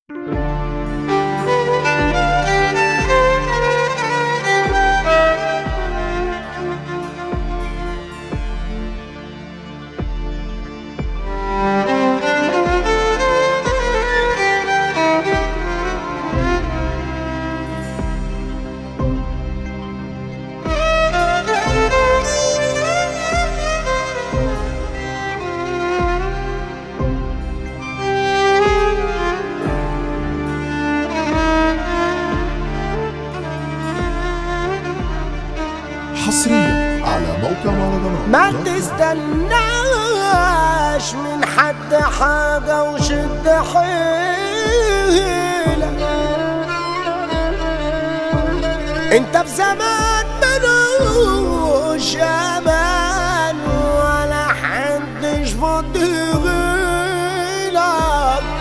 حصريا على موقع مهرجانات ما تستناش من حد حاجة وشد حيلك انت في زمان ملوش امان ولا حدش فاضي غيرك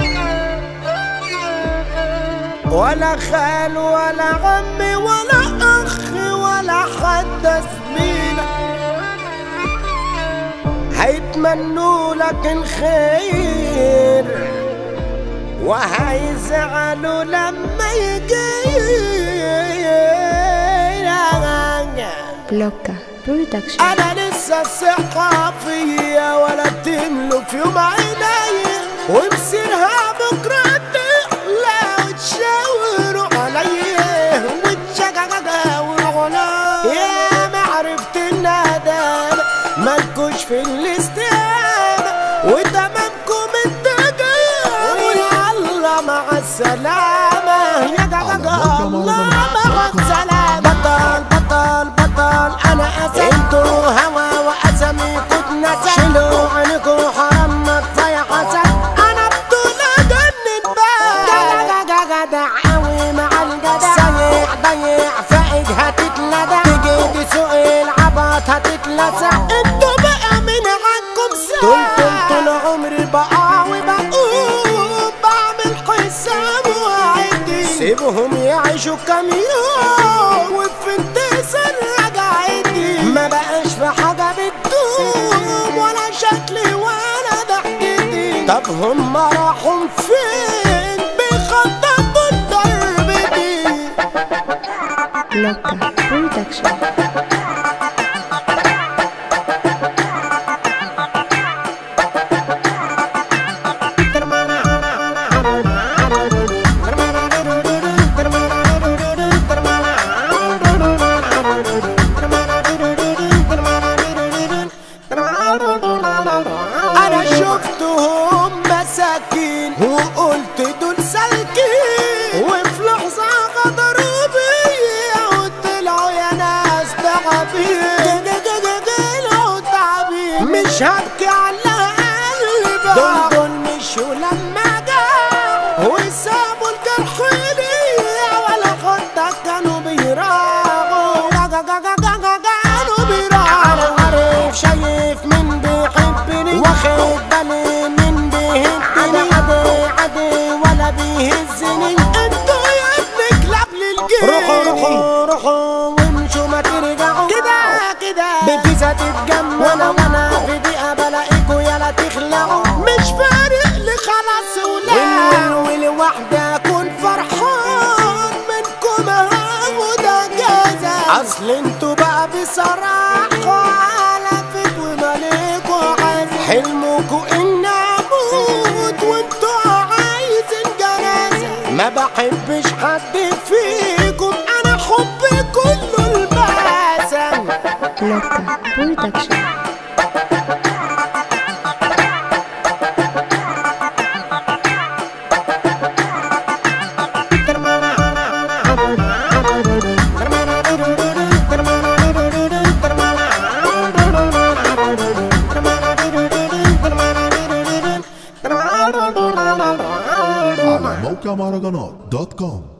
ولا خال ولا عم ولا اخ ولا حد زميلك هيتمنوا لك الخير وهيزعلوا لما يجي لوكا برودكشن انا لسه الصحة فيا ولا تملوا في يوم عيني ومسيرها بكرة تقلى وتشاوروا عليا وتشجعوا عليا يا ما عرفت الندم مالكوش في الاستقامة وتمامكم التجاوز يلا مع السلامة يا جاجا الله مع السلامة بطل بطل بطل انا اسد انتوا هوا واساميكوا اتنسى شيلوا عينكوا حرام ما كفايه حسد انا بطولة جنن بقى جدع جدع جدع قوي مع الجدع سايق ضيع فائد هتتلدع تيجي تسوق العبط هتتلسع انتوا بقى من عنكم ساعة طول طول طول عمري بقع وبقوم بعمل حساب وعدي سيبهم يعيشوا كام يوم وفي انتصار رجعتي ما بقاش في حاجة بتدوم ولا شكلي ولا ضحكتي طب هم راحوا فين بيخططوا الضرب دي لوكا برودكشن انا شفتهم مساكين وقلت دول سالكين وفي لحظة غدروا بيا وطلعوا يا ناس تعبين طلعوا تعبين مش هبكي على قلبي دول دول مشوا لما جاء وسابوا الجرح ليا ولا خدك كانوا بيراغوا كانوا بيراغوا انا عارف شايف مين بيحبني واخد بالي مين بيهدني عادي عادي ولا بيهزني انتوا يا ابن كلاب للجيل روحوا روحوا روحوا وامشوا ما ترجعوا كده كده بفيزا تتجمعوا وانا وانا في دقيقة بلاقيكوا يلا تخلعوا مش فارق لي خلاص ولا ولوحدي اكون فرحان منكم هاخد اجازة اصل انتوا بقى بصراحة على فتوى مالكوا عايز حلمكوا ان اموت وانتوا عايزين جنازة ما بحبش حد فيكم انا حبي كله الباسم لوكا برودكشن على موقع مهرجانات دوت كوم